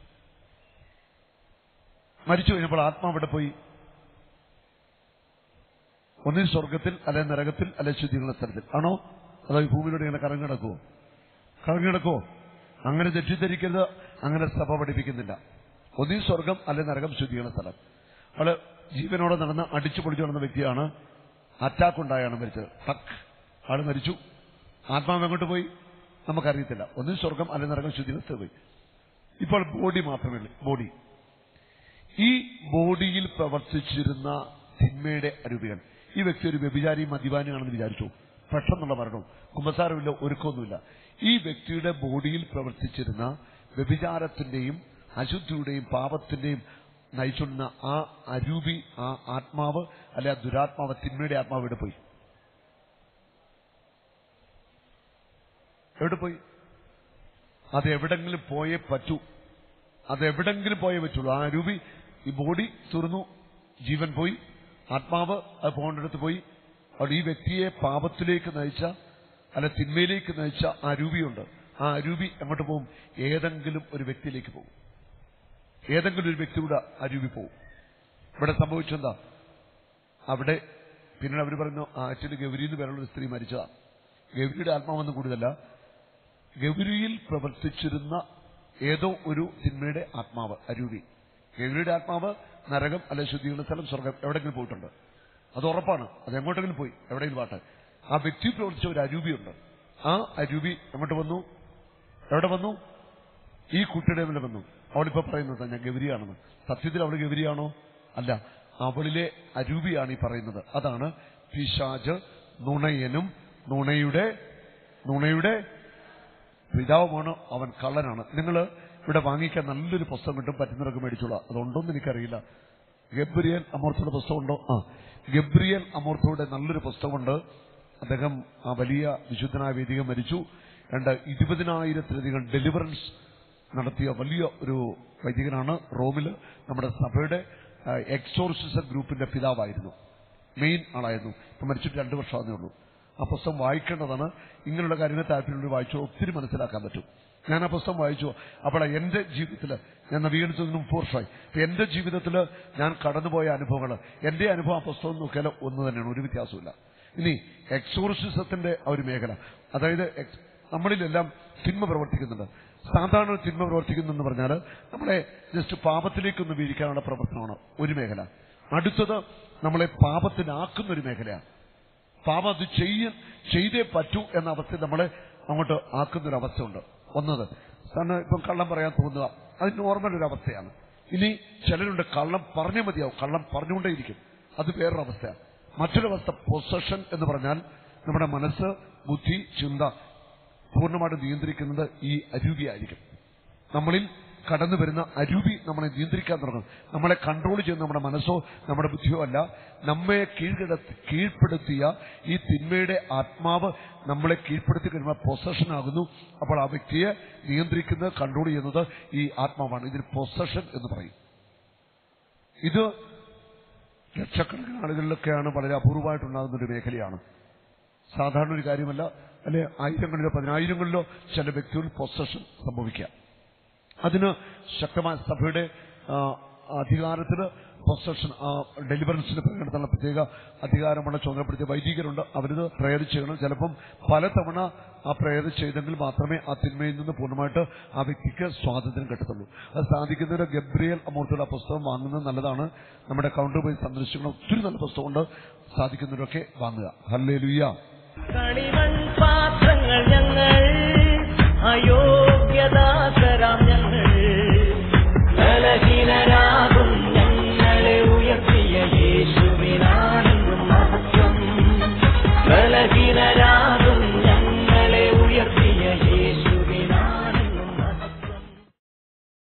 മരിച്ചു കഴിഞ്ഞപ്പോൾ ആത്മാവ് ഇവിടെ പോയി ഒന്നിൽ സ്വർഗത്തിൽ അല്ലെ നരകത്തിൽ അല്ലെ ശുദ്ധികളുടെ സ്ഥലത്തിൽ ആണോ അതോ ഈ ഭൂമിയിലൂടെ ഇങ്ങനെ കറങ്ങി കിടക്കുവോ കറങ്ങി കിടക്കുവോ അങ്ങനെ തെറ്റിദ്ധരിക്കരുത് അങ്ങനെ സഭ പഠിപ്പിക്കുന്നില്ല ഒന്നിൽ സ്വർഗം അല്ലെ നരകം ശുദ്ധികളുടെ സ്ഥലം അവള് ജീവനോടെ നടന്ന് അടിച്ചു പൊളിച്ചു നടന്ന വ്യക്തിയാണ് അറ്റാക്ക് ഉണ്ടായാണ് മരിച്ചത് ടക്ക് ആള് മരിച്ചു ആത്മാവ് എങ്ങോട്ട് പോയി നമുക്കറിയത്തില്ല ഒന്നിൽ സ്വർഗം അല്ലെ നരകം ശുദ്ധികളുടെ സ്ഥലം പോയി ഇപ്പോൾ ബോഡി മാത്രമേ ഉള്ളൂ ബോഡി ഈ ബോഡിയിൽ പ്രവർത്തിച്ചിരുന്ന തിന്മയുടെ അരൂപികൾ ഈ വ്യക്തി ഒരു വ്യഭിചാരിയും മദ്യപാനിയാണെന്ന് വിചാരിച്ചു പെട്ടെന്നുള്ള മരണവും കുമ്പസാരമില്ല ഒരുക്കമൊന്നുമില്ല ഈ വ്യക്തിയുടെ ബോഡിയിൽ പ്രവർത്തിച്ചിരുന്ന വ്യഭിചാരത്തിന്റെയും അശുദ്ധിയുടെയും പാപത്തിന്റെയും നയിച്ചുകൊണ്ടിരുന്ന ആ അരൂപി ആ ആത്മാവ് അല്ലെ ആ ദുരാത്മാവ് തിന്മയുടെ ആത്മാവ് എവിടെ പോയി എവിടെ പോയി അത് എവിടെങ്കിലും പോയേ പറ്റൂ അത് എവിടെങ്കിലും പോയേ പറ്റുള്ളൂ ആ രൂപി ഈ ബോഡി തുറന്നു ജീവൻ പോയി ആത്മാവ് അത് പോകേണ്ടടുത്ത് പോയി അവിടെ ഈ വ്യക്തിയെ പാപത്തിലേക്ക് നയിച്ച അല്ല തിന്മയിലേക്ക് നയിച്ച ആ രൂപിയുണ്ട് ആ രൂപി എങ്ങോട്ട് പോകും ഏതെങ്കിലും ഒരു വ്യക്തിയിലേക്ക് പോകും ഏതെങ്കിലും ഒരു വ്യക്തിയുടെ അരുവി പോവും ഇവിടെ സംഭവിച്ചെന്താ അവിടെ പിന്നീട് അവർ പറഞ്ഞു ആക്ച്വലി ഗൗരി എന്ന് പേരുള്ള ഒരു സ്ത്രീ മരിച്ചതാ ഗൗരിയുടെ ആത്മാവൊന്നും കൂടുതലല്ല ഗൗരിയിൽ പ്രവർത്തിച്ചിരുന്ന ഏതോ ഒരു തിന്മയുടെ ആത്മാവ് അരൂപി ഗൗരിയുടെ ആത്മാവ് നരകം അല്ലെ ശുദ്ധീകരണ സ്ഥലം സ്വർഗം എവിടെങ്കിലും പോയിട്ടുണ്ട് അത് ഉറപ്പാണ് അത് എങ്ങോട്ടെങ്കിലും പോയി എവിടെയെങ്കിലും പാട്ടെ ആ വ്യക്തി പ്രവർത്തിച്ച ഒരു അരൂപിയുണ്ട് ആ അരൂപി എങ്ങോട്ട് വന്നു എവിടെ വന്നു ഈ കുട്ടിയുടെ മേലെ വന്നു അവളിപ്പോ പറയുന്നത് ഞാൻ ഗൗരിയാണെന്ന് സത്യത്തിൽ അവൾ ഗൗരിയാണോ അല്ല അവളിലെ അരൂപിയാണ് ഈ പറയുന്നത് അതാണ് പിശാജ് നുണയനും നുണയുടെ നുണയുടെ പിതാവുമാണ് അവൻ കള്ളനാണ് നിങ്ങൾ ഇവിടെ വാങ്ങിക്കാൻ നല്ലൊരു പുസ്തകം കിട്ടും പറ്റുന്നവരൊക്കെ മേടിച്ചോളാം അതുണ്ടോന്ന് എനിക്കറിയില്ല ഗബ്രിയൽ അമോർത്തോടെ പുസ്തകമുണ്ടോ ആ ഗബ്രിയൽ അമോർത്തോടെ നല്ലൊരു പുസ്തകമുണ്ട് അദ്ദേഹം ആ വലിയ വിശുദ്ധനായ വേദിക മരിച്ചു രണ്ട് ഇരുപതിനായിരത്തിലധികം ഡെലിവറൻസ് നടത്തിയ വലിയ ഒരു വൈദികനാണ് റോമില് നമ്മുടെ സഭയുടെ എക്സോർസിസം ഗ്രൂപ്പിന്റെ പിതാവായിരുന്നു മെയിൻ ആളായിരുന്നു ഇപ്പൊ മരിച്ചിട്ട് രണ്ടു വർഷമാകുന്നേ ഉള്ളൂ ആ പുസ്തകം വായിക്കേണ്ടതാണ് ഇങ്ങനെയുള്ള കാര്യങ്ങൾ താല്പര്യമുള്ള വായിച്ചു ഒത്തിരി മനസ്സിലാക്കാൻ പറ്റും ഞാൻ ആ പുസ്തകം വായിച്ചു അപ്പോൾ എന്റെ ജീവിതത്തിൽ ഞാൻ നവീകരിച്ചതിന് മുമ്പ് വർഷമായി അപ്പൊ എന്റെ ജീവിതത്തിൽ ഞാൻ കടന്നുപോയ അനുഭവങ്ങൾ എന്റെ അനുഭവം ആ പുസ്തകം നോക്കിയാൽ ഒന്ന് തന്നെയാണ് ഒരു വ്യത്യാസമില്ല ഇനി എക്സോർസിസത്തിന്റെ ആ ഒരു മേഖല അതായത് എക്സ്- നമ്മളിലെല്ലാം തിന്മ പ്രവർത്തിക്കുന്നുണ്ട് സാധാരണ തിന്മ പ്രവർത്തിക്കുന്നെന്ന് പറഞ്ഞാൽ നമ്മളെ ജസ്റ്റ് പാപത്തിലേക്കൊന്ന് വീഴിക്കാനുള്ള പ്രവർത്തനമാണ് ഒരു മേഖല അടുത്തത് നമ്മളെ പാപത്തിനാക്കുന്ന ഒരു മേഖലയാണ് പാപം അത് ചെയ്യ ചെയ്തേ പറ്റൂ എന്ന അവസ്ഥ നമ്മളെ അങ്ങോട്ട് ആക്കുന്ന ഒരു അവസ്ഥയുണ്ട് ഒന്നത് കാരണം ഇപ്പം കള്ളം പറയാൻ തോന്നുക അത് നോർമൽ ഒരു അവസ്ഥയാണ് ഇനി ചിലരുണ്ട് കള്ളം പറഞ്ഞേ മതിയാവും കള്ളം പറഞ്ഞുകൊണ്ടേയിരിക്കും അത് വേറൊരു അവസ്ഥയാണ് മറ്റൊരവസ്ഥ പൊസഷൻ എന്ന് പറഞ്ഞാൽ നമ്മുടെ മനസ്സ് ബുദ്ധി ചിന്ത പൂർണ്ണമായിട്ട് നിയന്ത്രിക്കുന്നത് ഈ അരൂപിയായിരിക്കും നമ്മളിൽ കടന്നു വരുന്ന അരൂപി നമ്മളെ നിയന്ത്രിക്കാൻ തുടങ്ങും നമ്മളെ കൺട്രോൾ ചെയ്യുന്ന നമ്മുടെ മനസ്സോ നമ്മുടെ ബുദ്ധിയോ അല്ല നമ്മെ കീഴ്കിടത്തി കീഴ്പ്പെടുത്തിയ ഈ തിന്മയുടെ ആത്മാവ് നമ്മളെ കീഴ്പ്പെടുത്തി കഴിയുമ്പോൾ പൊസഷൻ ആകുന്നു അപ്പോൾ ആ വ്യക്തിയെ നിയന്ത്രിക്കുന്നത് കൺട്രോൾ ചെയ്യുന്നത് ഈ ആത്മാവാണ് ഇതിന് പൊസഷൻ എന്ന് പറയും ഇത് ലക്ഷക്കണക്കിന് ആളുകളിലൊക്കെയാണ് വളരെ അപൂർവമായിട്ടുണ്ടാകുന്ന ഒരു മേഖലയാണ് സാധാരണ ഒരു കാര്യമല്ല അല്ലെ ആയിരങ്ങളിലോ പതിനായിരങ്ങളിലോ ചില വ്യക്തികൾ പൊസഷൻ സംഭവിക്കാം അതിന് ശക്തമായ സഭയുടെ ആ, അധികാരത്തിന് പൊസഷൻ ഡെലിവറൻസിന് പങ്കെടുത്തുള്ള പ്രത്യേക അധികാരമുള്ള ചുമതലപ്പെടുത്തിയ വൈദികരുണ്ട് അവരിത് പ്രേയർ ചെയ്യണം ചിലപ്പം പലതവണ ആ പ്രേയർ ചെയ്തെങ്കിൽ മാത്രമേ ആ തിന്മയിൽ നിന്ന് പൂർണ്ണമായിട്ട് ആ വ്യക്തിക്ക് സ്വാതന്ത്ര്യം കിട്ടത്തുള്ളൂ അത് സാധിക്കുന്നവര് ഗബ്രിയൽ അമൂർത്തിയുടെ ആ പുസ്തകം വാങ്ങുന്നത് നല്ലതാണ് നമ്മുടെ കൗണ്ടർ പോയി സന്ദർശിക്കണം ഒത്തിരി നല്ല പുസ്തകമുണ്ട് സാധിക്കുന്നവരൊക്കെ വാങ്ങുക ഹല്ലേ ലുയ്യ കളിമൺ പാത്രങ്ങൾ ഞങ്ങൾ അയോഗ്യദാസരാം ഞങ്ങൾ ബലഹീനരാകും ഞങ്ങളെ ഉയർത്തിയ യേശുവിനാണെന്നും മഹത്വം ബലഹീനരാ